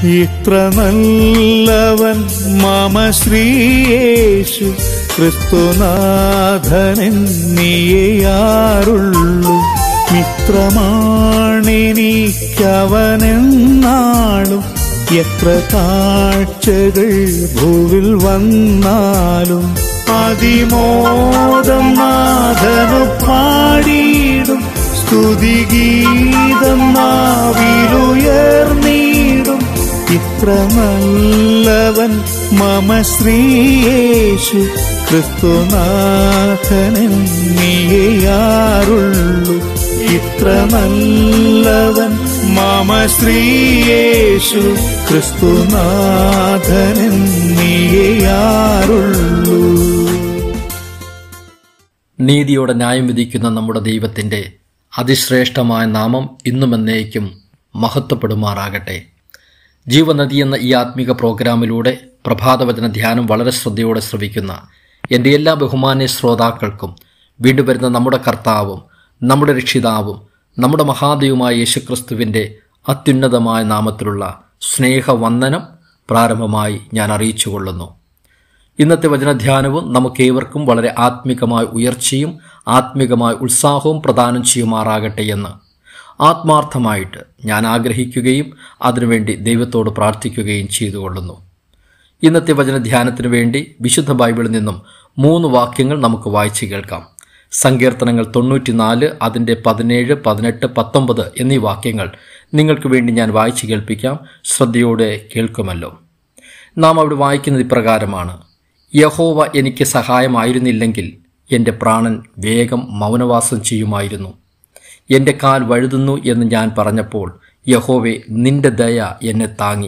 ഇത്ര നല്ലവൻ മമ ശ്രീയേശു ക്രിസ്തുനാഥനെന്നിയാറുള്ളൂ മിത്രമാണെനിക്കവനെന്നാളും എത്ര കാഴ്ചകൾ ഭൂവിൽ വന്നാലും അതിമോദം നാഥനു പാടിയിടും സ്തുതിഗീതം നാവിലുയർന്നീടും ഇത്ര നല്ലവൻ മമ ശ്രീയേശു ക്രിസ്തുനാഥനെന്നിയാറുള്ളൂ ഇത്ര നല്ലവൻ മമ ശ്രീയേശു ക്രിസ്തുനാഥനെന്നിയാറുള്ളൂ നീതിയോടെ ന്യായം വിധിക്കുന്ന നമ്മുടെ ദൈവത്തിൻ്റെ അതിശ്രേഷ്ഠമായ നാമം ഇന്നും എന്നേക്കും മഹത്വപ്പെടുമാറാകട്ടെ ജീവനദി എന്ന ഈ ആത്മീക പ്രോഗ്രാമിലൂടെ പ്രഭാതവചന ധ്യാനം വളരെ ശ്രദ്ധയോടെ ശ്രവിക്കുന്ന എൻ്റെ എല്ലാ ബഹുമാന്യ ശ്രോതാക്കൾക്കും വീണ്ടും വരുന്ന നമ്മുടെ കർത്താവും നമ്മുടെ രക്ഷിതാവും നമ്മുടെ മഹാദൈവമായ യേശുക്രിസ്തുവിൻ്റെ അത്യുന്നതമായ നാമത്തിലുള്ള സ്നേഹവന്ദനം പ്രാരംഭമായി ഞാൻ അറിയിച്ചുകൊള്ളുന്നു ഇന്നത്തെ വചനധ്യാനവും നമുക്കേവർക്കും വളരെ ആത്മികമായ ഉയർച്ചയും ആത്മികമായ ഉത്സാഹവും പ്രദാനം ചെയ്യുമാറാകട്ടെ എന്ന് ആത്മാർത്ഥമായിട്ട് ഞാൻ ആഗ്രഹിക്കുകയും അതിനുവേണ്ടി ദൈവത്തോട് പ്രാർത്ഥിക്കുകയും ചെയ്തുകൊള്ളുന്നു ഇന്നത്തെ വചനധ്യാനത്തിനു വേണ്ടി വിശുദ്ധ ബൈബിളിൽ നിന്നും മൂന്ന് വാക്യങ്ങൾ നമുക്ക് വായിച്ചു കേൾക്കാം സങ്കീർത്തനങ്ങൾ തൊണ്ണൂറ്റിനാല് അതിൻ്റെ പതിനേഴ് പതിനെട്ട് പത്തൊമ്പത് എന്നീ വാക്യങ്ങൾ നിങ്ങൾക്ക് വേണ്ടി ഞാൻ വായിച്ചു കേൾപ്പിക്കാം ശ്രദ്ധയോടെ കേൾക്കുമല്ലോ നാം അവിടെ വായിക്കുന്നത് ഇപ്രകാരമാണ് യഹോവ എനിക്ക് സഹായമായിരുന്നില്ലെങ്കിൽ എൻ്റെ പ്രാണൻ വേഗം മൗനവാസം ചെയ്യുമായിരുന്നു എൻ്റെ കാൽ വഴുതുന്നു എന്ന് ഞാൻ പറഞ്ഞപ്പോൾ യഹോവെ നിന്റെ ദയ എന്നെ താങ്ങി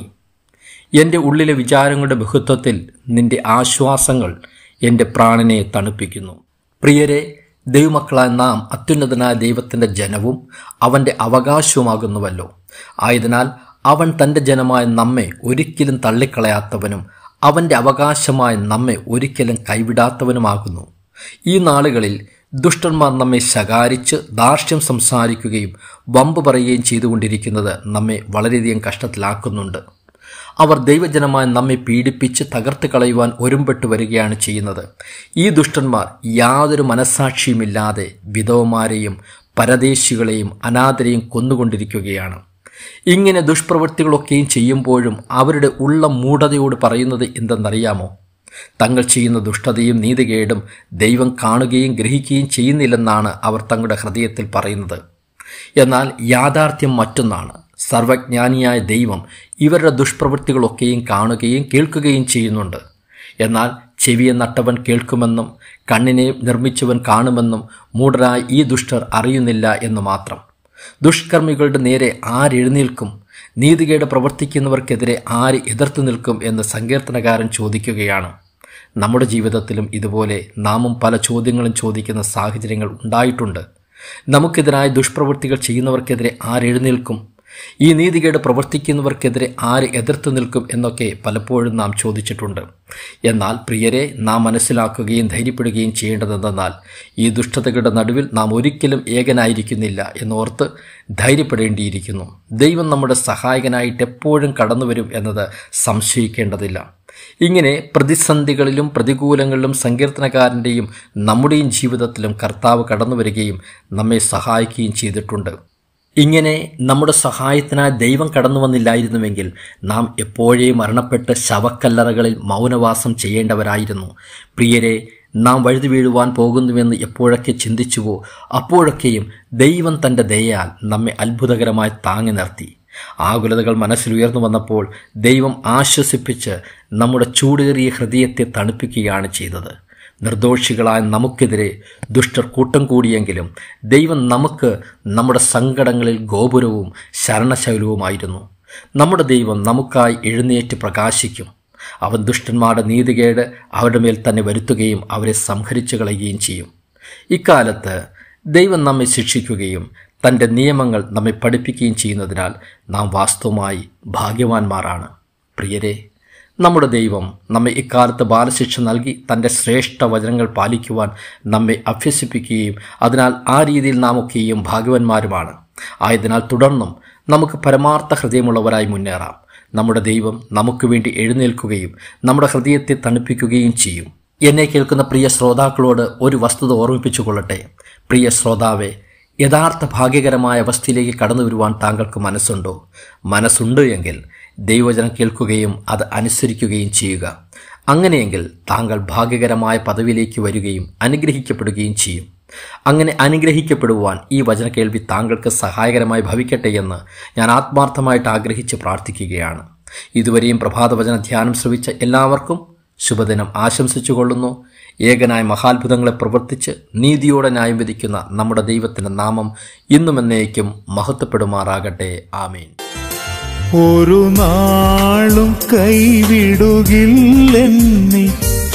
എൻ്റെ ഉള്ളിലെ വിചാരങ്ങളുടെ ബഹുത്വത്തിൽ നിന്റെ ആശ്വാസങ്ങൾ എൻ്റെ പ്രാണനെ തണുപ്പിക്കുന്നു പ്രിയരെ ദൈവമക്കളായ നാം അത്യുന്നതനായ ദൈവത്തിൻ്റെ ജനവും അവൻ്റെ അവകാശവുമാകുന്നുവല്ലോ ആയതിനാൽ അവൻ തൻ്റെ ജനമായ നമ്മെ ഒരിക്കലും തള്ളിക്കളയാത്തവനും അവൻ്റെ അവകാശമായ നമ്മെ ഒരിക്കലും കൈവിടാത്തവനുമാകുന്നു ഈ നാളുകളിൽ ദുഷ്ടന്മാർ നമ്മെ ശകാരിച്ച് ധാർഷ്ട്യം സംസാരിക്കുകയും വമ്പ് പറയുകയും ചെയ്തുകൊണ്ടിരിക്കുന്നത് നമ്മെ വളരെയധികം കഷ്ടത്തിലാക്കുന്നുണ്ട് അവർ ദൈവജനമായി നമ്മെ പീഡിപ്പിച്ച് തകർത്ത് കളയുവാൻ ഒരുമ്പെട്ട് വരികയാണ് ചെയ്യുന്നത് ഈ ദുഷ്ടന്മാർ യാതൊരു മനസാക്ഷിയുമില്ലാതെ വിധവമാരെയും പരദേശികളെയും അനാഥരെയും കൊന്നുകൊണ്ടിരിക്കുകയാണ് ഇങ്ങനെ ദുഷ്പ്രവൃത്തികളൊക്കെയും ചെയ്യുമ്പോഴും അവരുടെ ഉള്ള മൂഢതയോട് പറയുന്നത് എന്തെന്നറിയാമോ തങ്ങൾ ചെയ്യുന്ന ദുഷ്ടതയും നീതികേടും ദൈവം കാണുകയും ഗ്രഹിക്കുകയും ചെയ്യുന്നില്ലെന്നാണ് അവർ തങ്ങളുടെ ഹൃദയത്തിൽ പറയുന്നത് എന്നാൽ യാഥാർത്ഥ്യം മറ്റൊന്നാണ് സർവജ്ഞാനിയായ ദൈവം ഇവരുടെ ദുഷ്പ്രവൃത്തികളൊക്കെയും കാണുകയും കേൾക്കുകയും ചെയ്യുന്നുണ്ട് എന്നാൽ ചെവിയെ നട്ടവൻ കേൾക്കുമെന്നും കണ്ണിനെ നിർമ്മിച്ചവൻ കാണുമെന്നും മൂഢരായ ഈ ദുഷ്ടർ അറിയുന്നില്ല എന്ന് മാത്രം ദുഷ്കർമ്മികളുടെ നേരെ ആരെഴുന്നേൽക്കും നീതികേട് പ്രവർത്തിക്കുന്നവർക്കെതിരെ ആര് എതിർത്ത് നിൽക്കും എന്ന് സങ്കീർത്തനകാരൻ ചോദിക്കുകയാണ് നമ്മുടെ ജീവിതത്തിലും ഇതുപോലെ നാമും പല ചോദ്യങ്ങളും ചോദിക്കുന്ന സാഹചര്യങ്ങൾ ഉണ്ടായിട്ടുണ്ട് നമുക്കെതിരായ ദുഷ്പ്രവൃത്തികൾ ചെയ്യുന്നവർക്കെതിരെ ആരെഴുന്നേൽക്കും ഈ നീതികേട് പ്രവർത്തിക്കുന്നവർക്കെതിരെ ആര് എതിർത്ത് നിൽക്കും എന്നൊക്കെ പലപ്പോഴും നാം ചോദിച്ചിട്ടുണ്ട് എന്നാൽ പ്രിയരെ നാം മനസ്സിലാക്കുകയും ധൈര്യപ്പെടുകയും ചെയ്യേണ്ടതെന്നാൽ ഈ ദുഷ്ടതകളുടെ നടുവിൽ നാം ഒരിക്കലും ഏകനായിരിക്കുന്നില്ല എന്നോർത്ത് ധൈര്യപ്പെടേണ്ടിയിരിക്കുന്നു ദൈവം നമ്മുടെ സഹായകനായിട്ട് എപ്പോഴും കടന്നുവരും എന്നത് സംശയിക്കേണ്ടതില്ല ഇങ്ങനെ പ്രതിസന്ധികളിലും പ്രതികൂലങ്ങളിലും സങ്കീർത്തനക്കാരൻ്റെയും നമ്മുടെയും ജീവിതത്തിലും കർത്താവ് കടന്നു വരികയും നമ്മെ സഹായിക്കുകയും ചെയ്തിട്ടുണ്ട് ഇങ്ങനെ നമ്മുടെ സഹായത്തിനായി ദൈവം കടന്നു വന്നില്ലായിരുന്നുവെങ്കിൽ നാം എപ്പോഴേ മരണപ്പെട്ട് ശവക്കല്ലറകളിൽ മൗനവാസം ചെയ്യേണ്ടവരായിരുന്നു പ്രിയരെ നാം വഴുതി വീഴുവാൻ പോകുന്നുവെന്ന് എപ്പോഴൊക്കെ ചിന്തിച്ചുവോ അപ്പോഴൊക്കെയും ദൈവം തൻ്റെ ദയയാൽ നമ്മെ അത്ഭുതകരമായി താങ്ങി നിർത്തി ആകുലതകൾ മനസ്സിലുയർന്നു വന്നപ്പോൾ ദൈവം ആശ്വസിപ്പിച്ച് നമ്മുടെ ചൂടേറിയ ഹൃദയത്തെ തണുപ്പിക്കുകയാണ് ചെയ്തത് നിർദോഷികളായ നമുക്കെതിരെ ദുഷ്ടർ കൂട്ടം കൂടിയെങ്കിലും ദൈവം നമുക്ക് നമ്മുടെ സങ്കടങ്ങളിൽ ഗോപുരവും ശരണശൈലവുമായിരുന്നു നമ്മുടെ ദൈവം നമുക്കായി എഴുന്നേറ്റ് പ്രകാശിക്കും അവൻ ദുഷ്ടന്മാരുടെ നീതികേട് അവരുടെ മേൽ തന്നെ വരുത്തുകയും അവരെ സംഹരിച്ചു കളയുകയും ചെയ്യും ഇക്കാലത്ത് ദൈവം നമ്മെ ശിക്ഷിക്കുകയും തൻ്റെ നിയമങ്ങൾ നമ്മെ പഠിപ്പിക്കുകയും ചെയ്യുന്നതിനാൽ നാം വാസ്തവമായി ഭാഗ്യവാന്മാരാണ് പ്രിയരെ നമ്മുടെ ദൈവം നമ്മെ ഇക്കാലത്ത് ബാലശിക്ഷ നൽകി തൻ്റെ ശ്രേഷ്ഠ വചനങ്ങൾ പാലിക്കുവാൻ നമ്മെ അഭ്യസിപ്പിക്കുകയും അതിനാൽ ആ രീതിയിൽ നാം ഒക്കെയും ഭാഗ്യവന്മാരുമാണ് ആയതിനാൽ തുടർന്നും നമുക്ക് പരമാർത്ഥ ഹൃദയമുള്ളവരായി മുന്നേറാം നമ്മുടെ ദൈവം നമുക്ക് വേണ്ടി എഴുന്നേൽക്കുകയും നമ്മുടെ ഹൃദയത്തെ തണുപ്പിക്കുകയും ചെയ്യും എന്നെ കേൾക്കുന്ന പ്രിയ ശ്രോതാക്കളോട് ഒരു വസ്തുത ഓർമ്മിപ്പിച്ചു കൊള്ളട്ടെ പ്രിയ ശ്രോതാവെ യഥാർത്ഥ ഭാഗ്യകരമായ അവസ്ഥയിലേക്ക് കടന്നു വരുവാൻ താങ്കൾക്ക് മനസ്സുണ്ടോ മനസ്സുണ്ട് എങ്കിൽ ദൈവജനം കേൾക്കുകയും അത് അനുസരിക്കുകയും ചെയ്യുക അങ്ങനെയെങ്കിൽ താങ്കൾ ഭാഗ്യകരമായ പദവിയിലേക്ക് വരികയും അനുഗ്രഹിക്കപ്പെടുകയും ചെയ്യും അങ്ങനെ അനുഗ്രഹിക്കപ്പെടുവാൻ ഈ വചന കേൾവി താങ്കൾക്ക് സഹായകരമായി ഭവിക്കട്ടെ എന്ന് ഞാൻ ആത്മാർത്ഥമായിട്ട് ആഗ്രഹിച്ച് പ്രാർത്ഥിക്കുകയാണ് ഇതുവരെയും പ്രഭാതവചന ധ്യാനം ശ്രവിച്ച എല്ലാവർക്കും ശുഭദിനം ആശംസിച്ചുകൊള്ളുന്നു ഏകനായ മഹാത്ഭുതങ്ങളെ പ്രവർത്തിച്ച് നീതിയോടെ ന്യായം വിധിക്കുന്ന നമ്മുടെ ദൈവത്തിൻ്റെ നാമം ഇന്നും എന്നേക്കും മഹത്വപ്പെടുമാറാകട്ടെ ആമീൻ ഒരു നാളും കൈവിടുകില്ലെന്നി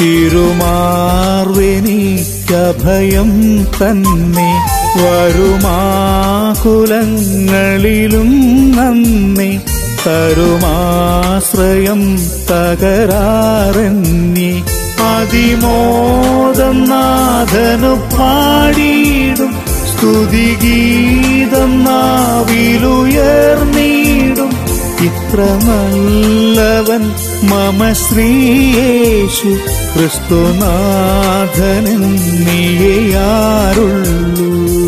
തിരുമാർവെനിക്കഭയം തന്നെ വരുമാകുലങ്ങളിലും നന്ദി തരുമാശ്രയം തകരാറെന്നി അതിമോദം നാഥനു പാടിയിടും സ്തുതിഗീതം നാവിലുയർന്നിടും ഇത്ര നല്ലവൻ മമ ശ്രീയേശു ക്രിസ്തുനാഥനെന്നിയാരുള്ളൂ